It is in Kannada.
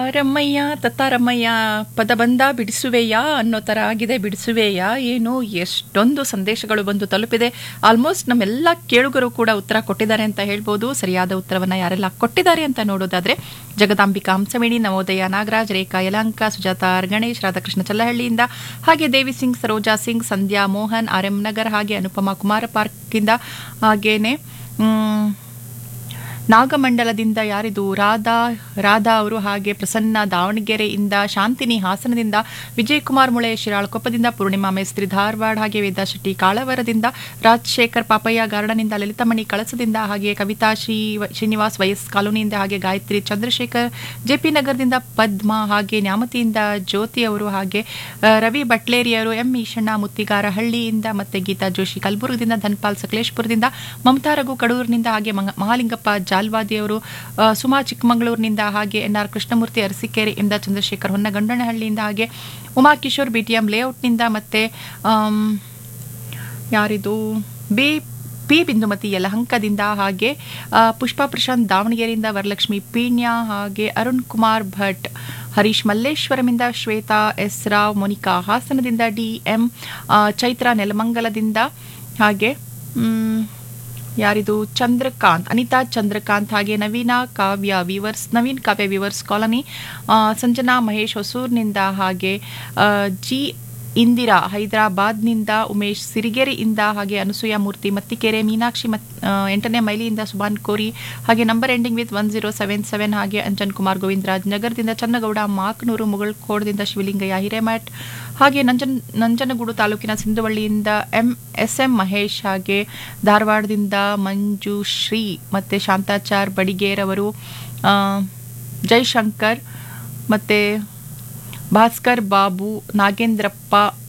ರಮ್ಮಯ್ಯ ತತ್ತಾರಮ್ಮಯ್ಯ ಪದ ಬಂದ ಬಿಡಿಸುವೆಯಾ ಅನ್ನೋ ಥರ ಆಗಿದೆ ಬಿಡಿಸುವೆಯಾ ಏನು ಎಷ್ಟೊಂದು ಸಂದೇಶಗಳು ಬಂದು ತಲುಪಿದೆ ಆಲ್ಮೋಸ್ಟ್ ನಮ್ಮೆಲ್ಲ ಕೇಳುಗರು ಕೂಡ ಉತ್ತರ ಕೊಟ್ಟಿದ್ದಾರೆ ಅಂತ ಹೇಳ್ಬೋದು ಸರಿಯಾದ ಉತ್ತರವನ್ನು ಯಾರೆಲ್ಲ ಕೊಟ್ಟಿದ್ದಾರೆ ಅಂತ ನೋಡೋದಾದ್ರೆ ಜಗದಾಂಬಿಕಾ ಹಂಸವೇಣಿ ನವೋದಯ ನಾಗರಾಜ್ ರೇಖಾ ಯಲಂಕ ಸುಜಾತ ಆರ್ ಗಣೇಶ್ ರಾಧಾಕೃಷ್ಣ ಚಲ್ಲಹಳ್ಳಿಯಿಂದ ಹಾಗೆ ದೇವಿ ಸಿಂಗ್ ಸರೋಜಾ ಸಿಂಗ್ ಸಂಧ್ಯಾ ಮೋಹನ್ ಆರ್ ಎಂ ನಗರ್ ಹಾಗೆ ಅನುಪಮಾ ಕುಮಾರ ಪಾರ್ಕಿಂದ ಹಾಗೇನೆ ಮ್, ನಾಗಮಂಡಲದಿಂದ ಯಾರಿದು ರಾಧಾ ರಾಧಾ ಅವರು ಹಾಗೆ ಪ್ರಸನ್ನ ದಾವಣಗೆರೆಯಿಂದ ಶಾಂತಿನಿ ಹಾಸನದಿಂದ ವಿಜಯಕುಮಾರ್ ಮುಳೆ ಶಿರಾಳಕೊಪ್ಪದಿಂದ ಪೂರ್ಣಿಮಾ ಮೇಸ್ತ್ರಿ ಧಾರವಾಡ ಹಾಗೆ ವೇದಾ ಶೆಟ್ಟಿ ಕಾಳವರದಿಂದ ರಾಜಶೇಖರ್ ಪಾಪಯ್ಯ ಗಾರ್ಡನಿಂದ ಲಲಿತಮಣಿ ಕಳಸದಿಂದ ಹಾಗೆ ಕವಿತಾ ಶ್ರೀ ಶ್ರೀನಿವಾಸ್ ವೈಎಸ್ ಕಾಲೋನಿಯಿಂದ ಹಾಗೆ ಗಾಯತ್ರಿ ಚಂದ್ರಶೇಖರ್ ಜೆಪಿ ನಗರದಿಂದ ಪದ್ಮ ಹಾಗೆ ನ್ಯಾಮತಿಯಿಂದ ಜ್ಯೋತಿ ಅವರು ಹಾಗೆ ಆ, ರವಿ ಬಟ್ಲೇರಿಯವರು ಎಂ ಈಶಣ್ಣ ಮುತ್ತಿಗಾರ ಹಳ್ಳಿಯಿಂದ ಮತ್ತೆ ಗೀತಾ ಜೋಶಿ ಕಲಬುರಗದಿಂದ ಧನ್ಪಾಲ್ ಸಕಲೇಶ್ಪುರದಿಂದ ಮಮತಾ ರಘು ಕಡೂರಿನಿಂದ ಹಾಗೆ ಮಂಗ- ಮಹಾಲಿಂಗಪ್ಪ ಜಾಲ್ವಾದಿ ಅವರು ಆ, ಸುಮಾ ಚಿಕ್ಕಮಗಳೂರಿನಿಂದ ಹಾಗೆ ಎನ್ ಆರ್ ಕೃಷ್ಣಮೂರ್ತಿ ಅರಸೀಕೆರೆಯಿಂದ ಚಂದ್ರಶೇಖರ್ ಹೊನ್ನಗಂಡನಹಳ್ಳಿಯಿಂದ ಹಾಗೆ ಉಮಾ ಕಿಶೋರ್ ಬಿಟಿಎಂ ಲೇಔಟ್ನಿಂದ ಮತ್ತೆ ಆಮ್, ಯಾರಿದು ಬಿ ಪಿ ಬಿಂದುಮತಿ ಯಲಹಂಕದಿಂದ ಹಾಗೆ ಆ, ಪುಷ್ಪಾ ಪ್ರಶಾಂತ್ ದಾವಣಗೆರೆಯಿಂದ ವರಲಕ್ಷ್ಮಿ ಪೀಣ್ಯ ಹಾಗೆ ಅರುಣ್ ಕುಮಾರ್ ಭಟ್ ಹರೀಶ್ ಮಲ್ಲೇಶ್ವರಮಿಂದ ಶ್ವೇತಾ ಎಸ್ ರಾವ್ ಮೊನಿಕಾ ಹಾಸನದಿಂದ ಡಿ ಎಂ ಆ, ಚೈತ್ರ ನೆಲಮಂಗಲದಿಂದ ಹಾಗೆ ಮ್, ಯಾರಿದು ಚಂದ್ರಕಾಂತ್ ಅನಿತಾ ಚಂದ್ರಕಾಂತ್ ಹಾಗೆ Naveena Kavya weavers Naveen Kavya weavers colony ಆ, ಸಂಜನಾ ಮಹೇಶ್ ಹೊಸೂರ್ನಿಂದ ಹಾಗೆ ಆ, ಜಿ ಇಂದಿರಾ ಹೈದರಾಬಾದ್ನಿಂದ ಉಮೇಶ್ ಸಿರಿಗೆರೆಯಿಂದ ಹಾಗೆ ಅನಸೂಯ ಮೂರ್ತಿ ಮತ್ತಿಕೆರೆ ಮೀನಾಕ್ಷಿ ಮತ್ ಆ, ಎಂಟನೇ ಮೈಲಿಯಿಂದ ಸುಭಾನ್ ಕೋರಿ ಹಾಗೆ number ending with one zero seven seven ಹಾಗೆ ಅಂಜನ್ ಕುಮಾರ್ ಗೋವಿಂದರಾಜ್ ನಗರದಿಂದ ಚನ್ನಗೌಡ ಮಾಕನೂರು ಮುಗಳಕೋಡದಿಂದ ಶಿವಲಿಂಗಯ್ಯ ಹಿರೇಮಠ್ ಹಾಗೆ ನಂಜನ್ ನಂಜನಗೂಡು ತಾಲೂಕಿನ ಸಿಂಧುವಳ್ಳಿಯಿಂದ ಎಂ ಎಸ್ ಎಂ ಮಹೇಶ್ ಹಾಗೆ ಧಾರವಾಡದಿಂದ ಮಂಜುಶ್ರೀ ಮತ್ತು ಶಾಂತಾಚಾರ್ ಬಡಿಗೇರ್ ಅವರು ಆ, ಜೈಶಂಕರ್ ಮತ್ತು ಭಾಸ್ಕರ್ ಬಾಬು ನಾಗೇಂದ್ರಪ್ಪ